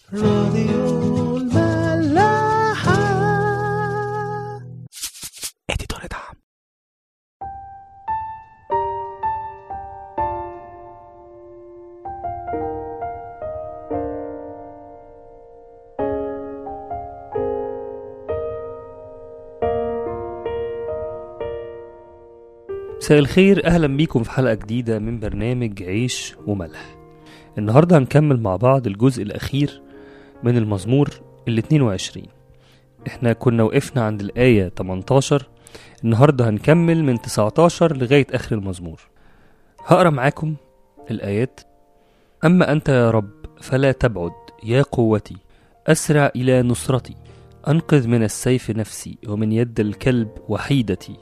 راديو الملاحة اديتور دعم مساء الخير اهلا بيكم في حلقه جديده من برنامج عيش وملح النهارده هنكمل مع بعض الجزء الاخير من المزمور ال 22 احنا كنا وقفنا عند الايه 18 النهارده هنكمل من 19 لغايه اخر المزمور هقرا معاكم الايات اما انت يا رب فلا تبعد يا قوتي اسرع الى نصرتي انقذ من السيف نفسي ومن يد الكلب وحيدتي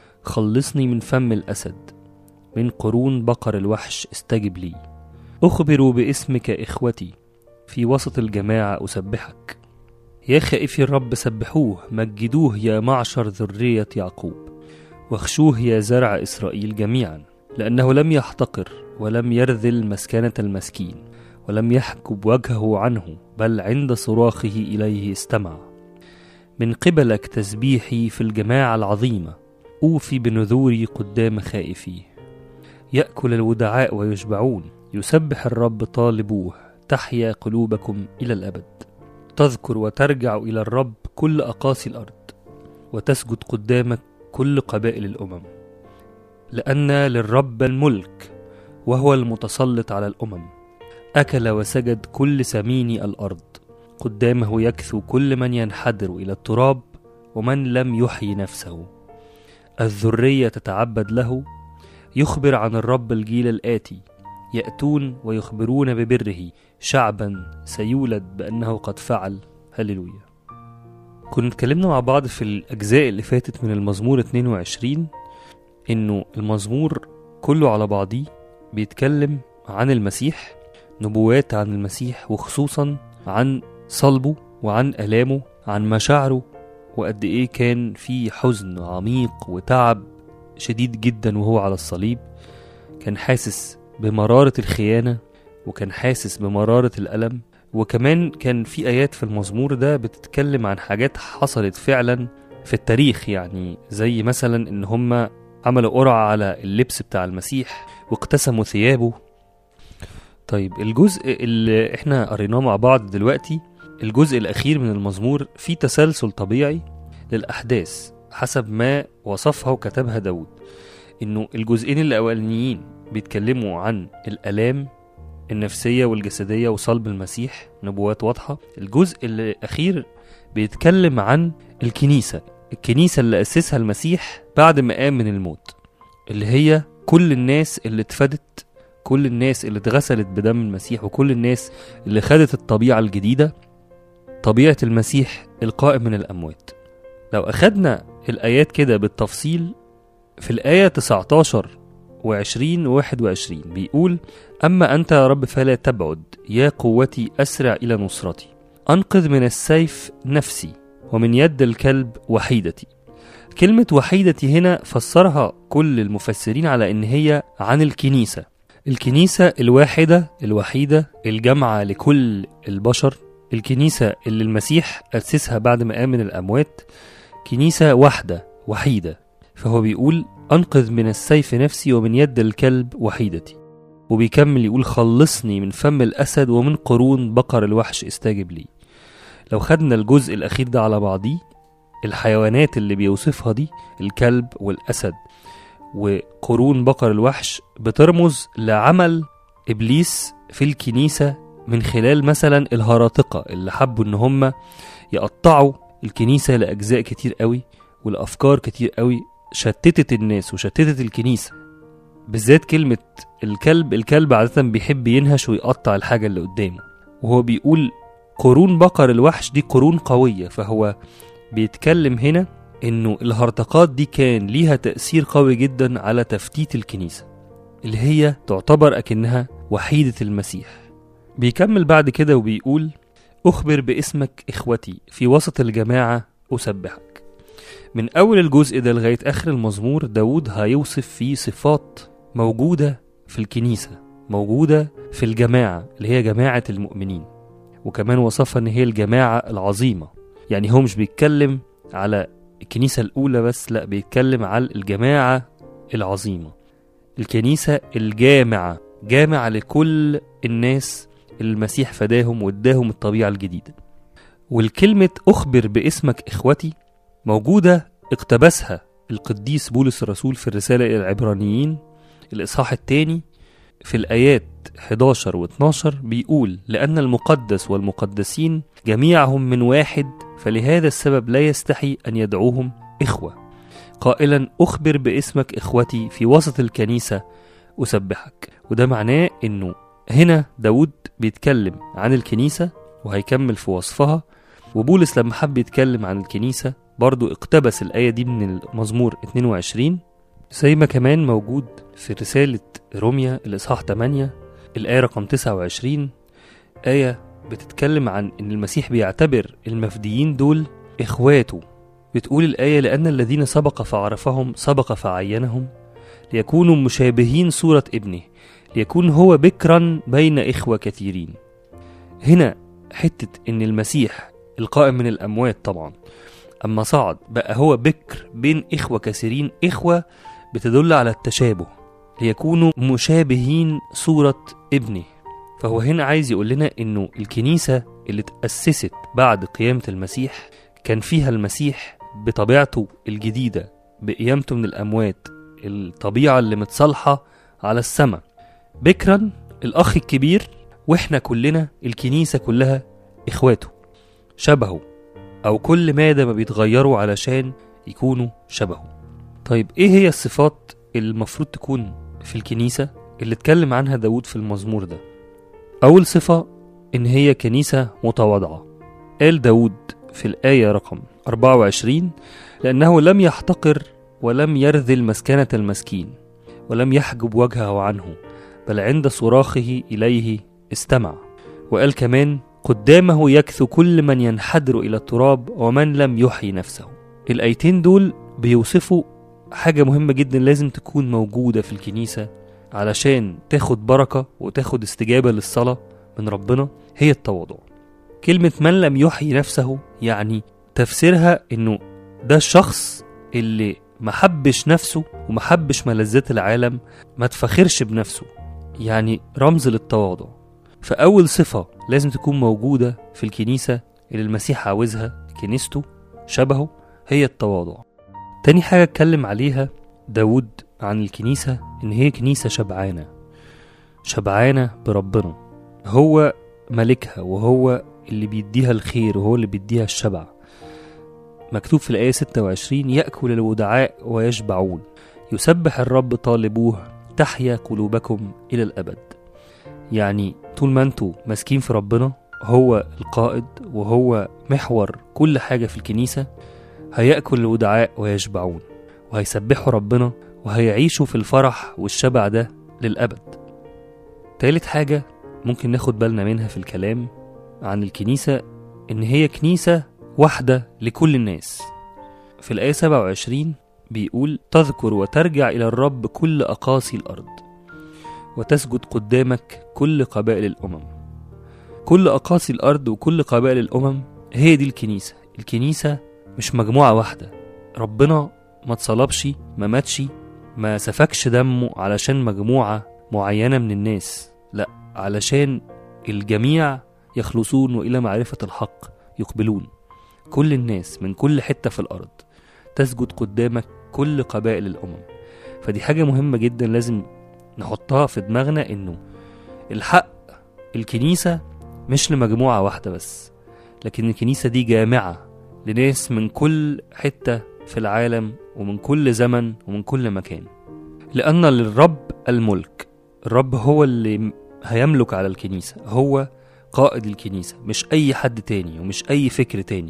خلصني من فم الأسد من قرون بقر الوحش استجب لي أخبر باسمك إخوتي في وسط الجماعة أسبحك يا خائفي الرب سبحوه مجدوه يا معشر ذرية يعقوب واخشوه يا زرع إسرائيل جميعا لأنه لم يحتقر ولم يرذل مسكنة المسكين ولم يحجب وجهه عنه بل عند صراخه إليه استمع من قبلك تسبيحي في الجماعة العظيمة أوفي بنذوري قدام خائفيه يأكل الودعاء ويشبعون يسبح الرب طالبوه تحيا قلوبكم إلى الأبد تذكر وترجع إلى الرب كل أقاصي الأرض وتسجد قدامك كل قبائل الأمم لأن للرب الملك وهو المتسلط على الأمم أكل وسجد كل سميني الأرض قدامه يكثو كل من ينحدر إلى التراب ومن لم يحيي نفسه الذرية تتعبد له يخبر عن الرب الجيل الآتي يأتون ويخبرون ببره شعبا سيولد بأنه قد فعل هللويا كنا اتكلمنا مع بعض في الأجزاء اللي فاتت من المزمور 22 إنه المزمور كله على بعضيه بيتكلم عن المسيح نبوات عن المسيح وخصوصا عن صلبه وعن آلامه عن مشاعره وقد ايه كان في حزن عميق وتعب شديد جدا وهو على الصليب كان حاسس بمرارة الخيانة وكان حاسس بمرارة الألم وكمان كان في آيات في المزمور ده بتتكلم عن حاجات حصلت فعلا في التاريخ يعني زي مثلا إن هما عملوا قرعة على اللبس بتاع المسيح واقتسموا ثيابه طيب الجزء اللي احنا قريناه مع بعض دلوقتي الجزء الأخير من المزمور فيه تسلسل طبيعي للأحداث حسب ما وصفها وكتبها داود إنه الجزئين الأولانيين بيتكلموا عن الآلام النفسية والجسدية وصلب المسيح نبوات واضحة الجزء الأخير بيتكلم عن الكنيسة الكنيسة اللي أسسها المسيح بعد ما قام من الموت اللي هي كل الناس اللي اتفدت كل الناس اللي اتغسلت بدم المسيح وكل الناس اللي خدت الطبيعة الجديدة طبيعة المسيح القائم من الأموات لو أخدنا الآيات كده بالتفصيل في الآية 19 و20 و21 بيقول أما أنت يا رب فلا تبعد يا قوتي أسرع إلى نصرتي أنقذ من السيف نفسي ومن يد الكلب وحيدتي كلمة وحيدتي هنا فسرها كل المفسرين على إن هي عن الكنيسة الكنيسة الواحدة الوحيدة الجامعة لكل البشر الكنيسة اللي المسيح أسسها بعد ما قام من الأموات كنيسة واحدة وحيدة فهو بيقول أنقذ من السيف نفسي ومن يد الكلب وحيدتي وبيكمل يقول خلصني من فم الأسد ومن قرون بقر الوحش استجب لي لو خدنا الجزء الأخير ده على بعضيه الحيوانات اللي بيوصفها دي الكلب والأسد وقرون بقر الوحش بترمز لعمل إبليس في الكنيسة من خلال مثلا الهراطقة اللي حبوا ان هم يقطعوا الكنيسة لأجزاء كتير قوي والأفكار كتير قوي شتتت الناس وشتتت الكنيسة بالذات كلمة الكلب الكلب عادة بيحب ينهش ويقطع الحاجة اللي قدامه وهو بيقول قرون بقر الوحش دي قرون قوية فهو بيتكلم هنا انه الهرطقات دي كان ليها تأثير قوي جدا على تفتيت الكنيسة اللي هي تعتبر أكنها وحيدة المسيح بيكمل بعد كده وبيقول أخبر باسمك إخوتي في وسط الجماعة أسبحك من أول الجزء ده لغاية آخر المزمور داود هيوصف فيه صفات موجودة في الكنيسة موجودة في الجماعة اللي هي جماعة المؤمنين وكمان وصفها ان هي الجماعة العظيمة يعني هو مش بيتكلم على الكنيسة الأولى بس لا بيتكلم على الجماعة العظيمة الكنيسة الجامعة جامعة لكل الناس اللي المسيح فداهم واداهم الطبيعة الجديدة والكلمة أخبر باسمك إخوتي موجودة اقتبسها القديس بولس الرسول في الرسالة إلى العبرانيين الإصحاح الثاني في الآيات 11 و 12 بيقول لأن المقدس والمقدسين جميعهم من واحد فلهذا السبب لا يستحي أن يدعوهم إخوة قائلا أخبر باسمك إخوتي في وسط الكنيسة أسبحك وده معناه أنه هنا داود بيتكلم عن الكنيسة وهيكمل في وصفها وبولس لما حب يتكلم عن الكنيسة برضو اقتبس الآية دي من المزمور 22 زي ما كمان موجود في رسالة روميا الإصحاح 8 الآية رقم 29 آية بتتكلم عن إن المسيح بيعتبر المفديين دول إخواته بتقول الآية لأن الذين سبق فعرفهم سبق فعينهم ليكونوا مشابهين صورة ابنه ليكون هو بكرا بين إخوة كثيرين هنا حتة إن المسيح القائم من الأموات طبعا أما صعد بقى هو بكر بين إخوة كثيرين إخوة بتدل على التشابه ليكونوا مشابهين صورة ابنه فهو هنا عايز يقول لنا إنه الكنيسة اللي تأسست بعد قيامة المسيح كان فيها المسيح بطبيعته الجديدة بقيامته من الأموات الطبيعة اللي متصالحة على السماء بكرا الأخ الكبير وإحنا كلنا الكنيسة كلها إخواته شبهه أو كل مادة ما بيتغيروا علشان يكونوا شبهه طيب إيه هي الصفات اللي المفروض تكون في الكنيسة اللي اتكلم عنها داود في المزمور ده أول صفة إن هي كنيسة متواضعة قال داود في الآية رقم 24 لأنه لم يحتقر ولم يرذل مسكنة المسكين ولم يحجب وجهه عنه بل عند صراخه إليه استمع وقال كمان قدامه يكثو كل من ينحدر إلى التراب ومن لم يحيي نفسه الآيتين دول بيوصفوا حاجة مهمة جدا لازم تكون موجودة في الكنيسة علشان تاخد بركة وتاخد استجابة للصلاة من ربنا هي التواضع كلمة من لم يحيي نفسه يعني تفسيرها انه ده الشخص اللي محبش نفسه ومحبش ملذات العالم ما تفخرش بنفسه يعني رمز للتواضع فأول صفة لازم تكون موجودة في الكنيسة اللي المسيح عاوزها كنيسته شبهه هي التواضع تاني حاجة اتكلم عليها داود عن الكنيسة إن هي كنيسة شبعانة شبعانة بربنا هو ملكها وهو اللي بيديها الخير وهو اللي بيديها الشبع مكتوب في الآية 26 يأكل الودعاء ويشبعون يسبح الرب طالبوه تحيا قلوبكم إلى الأبد يعني طول ما انتوا ماسكين في ربنا هو القائد وهو محور كل حاجة في الكنيسة هيأكل الودعاء ويشبعون وهيسبحوا ربنا وهيعيشوا في الفرح والشبع ده للأبد تالت حاجة ممكن ناخد بالنا منها في الكلام عن الكنيسة إن هي كنيسة واحدة لكل الناس في الآية 27 بيقول تذكر وترجع إلى الرب كل أقاصي الأرض وتسجد قدامك كل قبائل الأمم كل أقاصي الأرض وكل قبائل الأمم هي دي الكنيسة الكنيسة مش مجموعة واحدة ربنا ما اتصلبش ما ماتش ما سفكش دمه علشان مجموعة معينة من الناس لا علشان الجميع يخلصون وإلى معرفة الحق يقبلون كل الناس من كل حتة في الأرض تسجد قدامك كل قبائل الأمم فدي حاجة مهمة جدا لازم نحطها في دماغنا إنه الحق الكنيسة مش لمجموعة واحدة بس لكن الكنيسة دي جامعة لناس من كل حتة في العالم ومن كل زمن ومن كل مكان لأن للرب الملك الرب هو اللي هيملك على الكنيسة هو قائد الكنيسة مش أي حد تاني ومش أي فكر تاني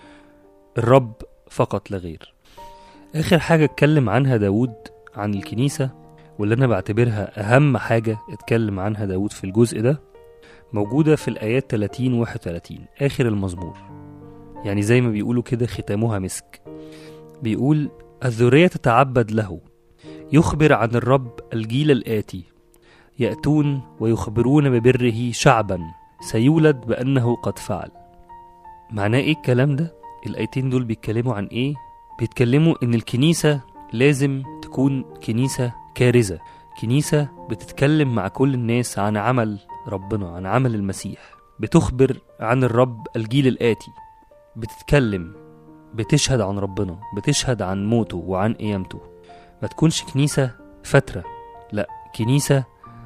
الرب فقط لا غير آخر حاجة اتكلم عنها داود عن الكنيسة واللي أنا بعتبرها أهم حاجة اتكلم عنها داود في الجزء ده موجودة في الآيات 30 و 31 آخر المزمور يعني زي ما بيقولوا كده ختامها مسك بيقول الذرية تتعبد له يخبر عن الرب الجيل الآتي يأتون ويخبرون ببره شعبا سيولد بأنه قد فعل معناه ايه الكلام ده الايتين دول بيتكلموا عن ايه بيتكلموا ان الكنيسة لازم تكون كنيسة كارزة كنيسة بتتكلم مع كل الناس عن عمل ربنا عن عمل المسيح بتخبر عن الرب الجيل الآتي بتتكلم بتشهد عن ربنا بتشهد عن موته وعن قيامته ما تكونش كنيسة فترة لا كنيسة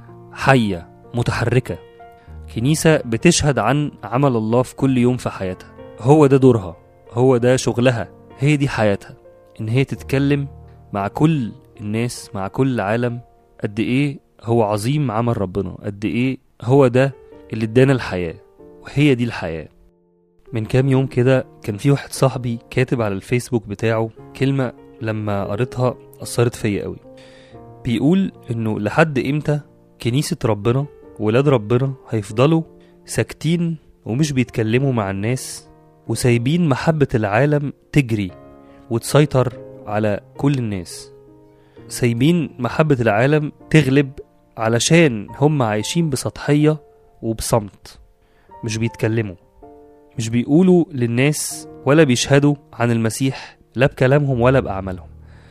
حية متحركة كنيسة بتشهد عن عمل الله في كل يوم في حياتها هو ده دورها هو ده شغلها هي دي حياتها ان هي تتكلم مع كل الناس مع كل العالم قد ايه هو عظيم عمل ربنا قد ايه هو ده اللي ادانا الحياة وهي دي الحياة من كام يوم كده كان في واحد صاحبي كاتب على الفيسبوك بتاعه كلمة لما قريتها أثرت فيا قوي بيقول إنه لحد إمتى كنيسة ربنا ولاد ربنا هيفضلوا ساكتين ومش بيتكلموا مع الناس وسايبين محبة العالم تجري وتسيطر على كل الناس سايبين محبة العالم تغلب علشان هم عايشين بسطحية وبصمت مش بيتكلموا مش بيقولوا للناس ولا بيشهدوا عن المسيح لا بكلامهم ولا بأعمالهم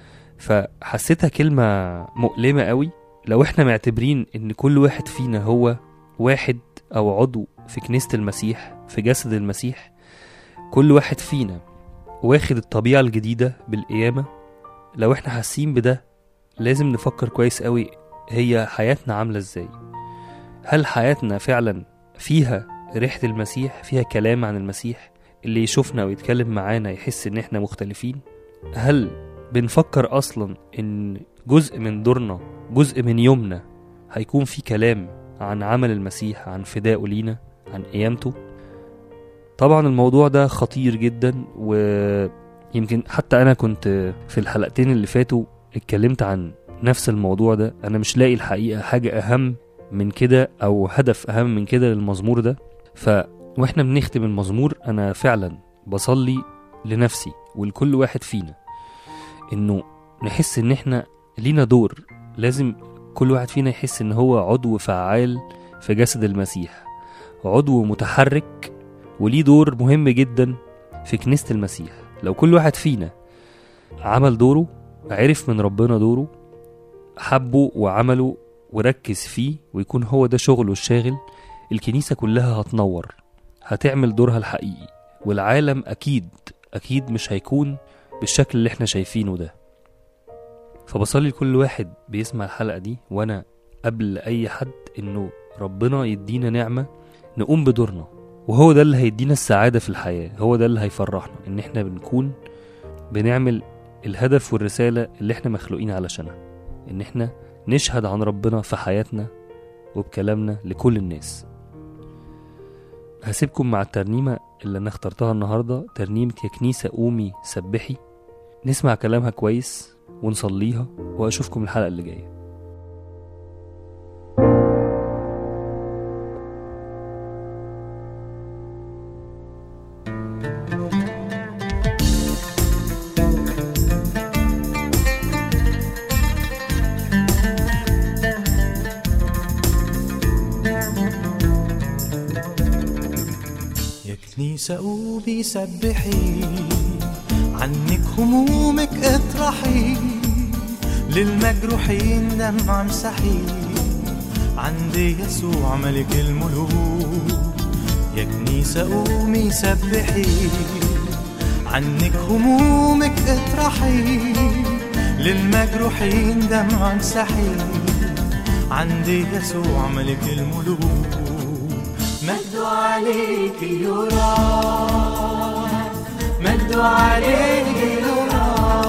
فحسيتها كلمة مؤلمة قوي لو احنا معتبرين ان كل واحد فينا هو واحد او عضو في كنيسة المسيح في جسد المسيح كل واحد فينا واخد الطبيعة الجديدة بالقيامة لو احنا حاسين بده لازم نفكر كويس قوي هي حياتنا عاملة ازاي هل حياتنا فعلا فيها ريحة المسيح فيها كلام عن المسيح اللي يشوفنا ويتكلم معانا يحس ان احنا مختلفين هل بنفكر اصلا ان جزء من دورنا جزء من يومنا هيكون في كلام عن عمل المسيح عن فدائه لينا عن قيامته طبعا الموضوع ده خطير جدا ويمكن حتى انا كنت في الحلقتين اللي فاتوا اتكلمت عن نفس الموضوع ده انا مش لاقي الحقيقة حاجة اهم من كده او هدف اهم من كده للمزمور ده ف واحنا بنختم المزمور انا فعلا بصلي لنفسي ولكل واحد فينا انه نحس ان احنا لينا دور لازم كل واحد فينا يحس ان هو عضو فعال في جسد المسيح عضو متحرك وليه دور مهم جدا في كنيسة المسيح لو كل واحد فينا عمل دوره عرف من ربنا دوره حبه وعمله وركز فيه ويكون هو ده شغله الشاغل الكنيسة كلها هتنور هتعمل دورها الحقيقي والعالم أكيد أكيد مش هيكون بالشكل اللي احنا شايفينه ده فبصلي لكل واحد بيسمع الحلقة دي وأنا قبل أي حد إنه ربنا يدينا نعمة نقوم بدورنا وهو ده اللي هيدينا السعادة في الحياة هو ده اللي هيفرحنا إن احنا بنكون بنعمل الهدف والرسالة اللي احنا مخلوقين علشانها إن احنا نشهد عن ربنا في حياتنا وبكلامنا لكل الناس هسيبكم مع الترنيمة اللي أنا اخترتها النهاردة ترنيمة يا كنيسة قومي سبحي نسمع كلامها كويس ونصليها وأشوفكم الحلقة اللي جاية يا كنيسة قومي سبحي عنك همومك اطرحي للمجروحين دمع امسحي عند يسوع ملك الملوك يا كنيسة قومي سبحي عنك همومك اطرحي للمجروحين دمع امسحي عند يسوع ملك الملوك مجد عليك يرى مجد عليك يرى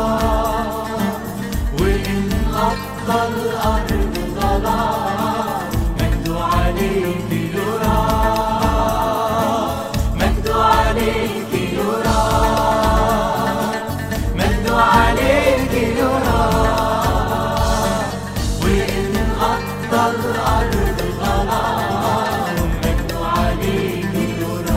وإن غطى الأرض ظلام مجد عليك يرى مجد عليك يرى مجد عليك يرى وإن غطى الأرض ظلام مجد عليك يرى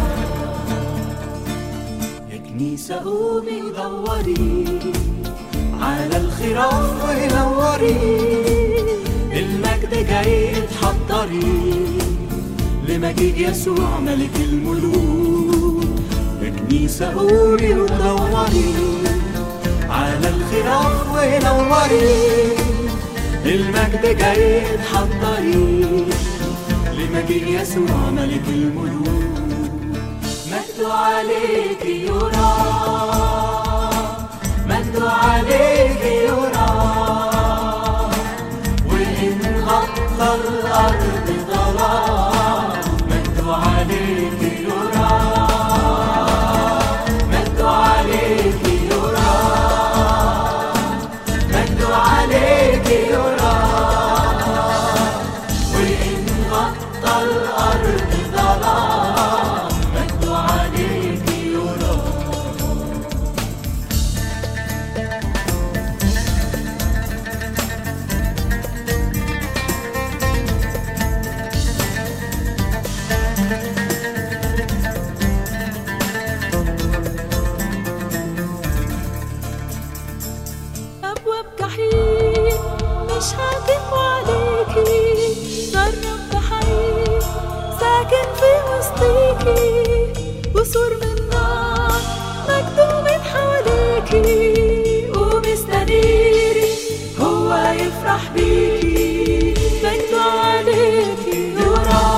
يا كنيسة قومي دوري على الخراف ونوري المجد جاي تحضري لمجيء يسوع ملك الملوك الكنيسة قومي ودوري على الخراف ونوري المجد جاي تحضري لمجيء يسوع ملك الملوك مجد عليك يرى مجد عليك يرى وإن غطى الأرض ظلام مجد عليك يرى مجد عليك يرى مجد عليك يرى وإن غطى الأرض ظلام مجد عليك يرى أبواب جحيم مش هتقف عليكي جرب حي ساكن في وسطيكي وسور من نار مكتوب حواليكي ومستنيري هو يفرح بيكي مجد عليكي يرى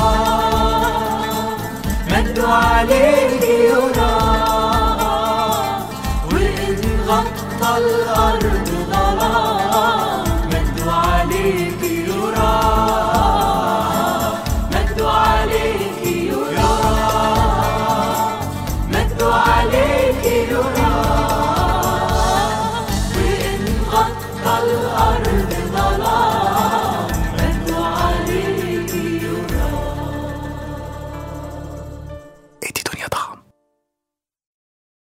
مجد عليك يرى وإن غطى الأرض